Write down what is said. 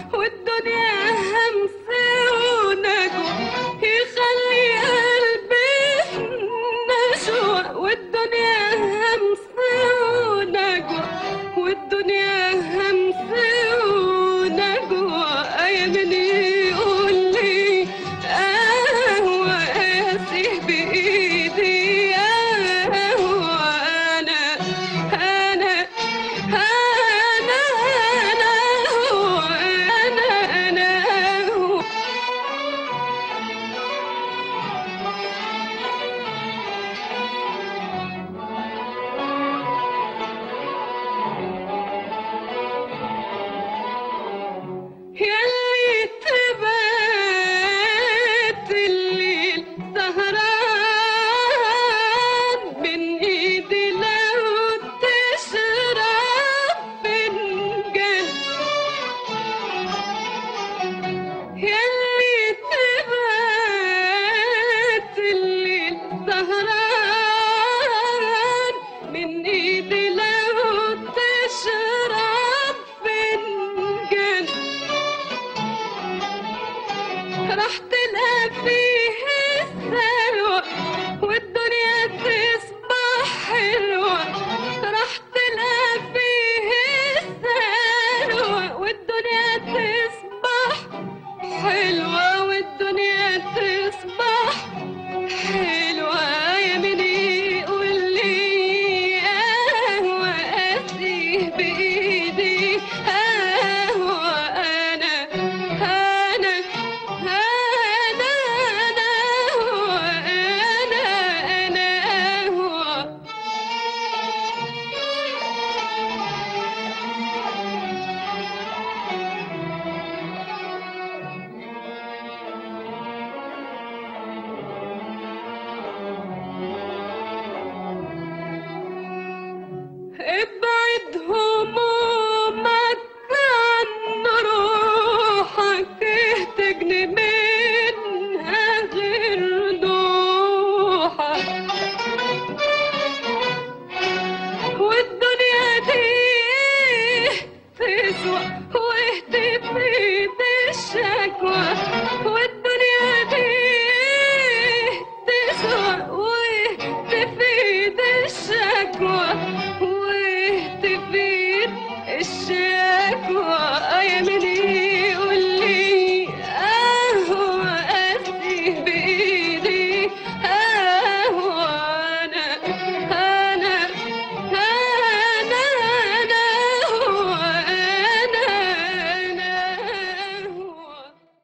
والدنيا همس ونجوى يخلي قلبي في نشوة والدنيا همس ونجوى والدنيا همس ونجوى أيمني يقول لي قهوة قاسي بإيدي قهوة أنا أنا أنا أنا هو أنا أنا هو يلي تبات الليل سهران من ايدي لو تشرب فنجان يلي تبات الليل سهران من ايدي لو تشرب فنجان راح تلقى فيه الثروة والدنيا تصبح حلوة راح تلقى فيه الثروة والدنيا تصبح حلوة والدنيا تصبح حلوة يا مني يقول لي قهوة أسيه بإيدي قهوة أنا أنا أنا أنا هو أنا أنا هو ابعد همومك عن روحك تجني منها غير نوحك والدنيا دي تسوى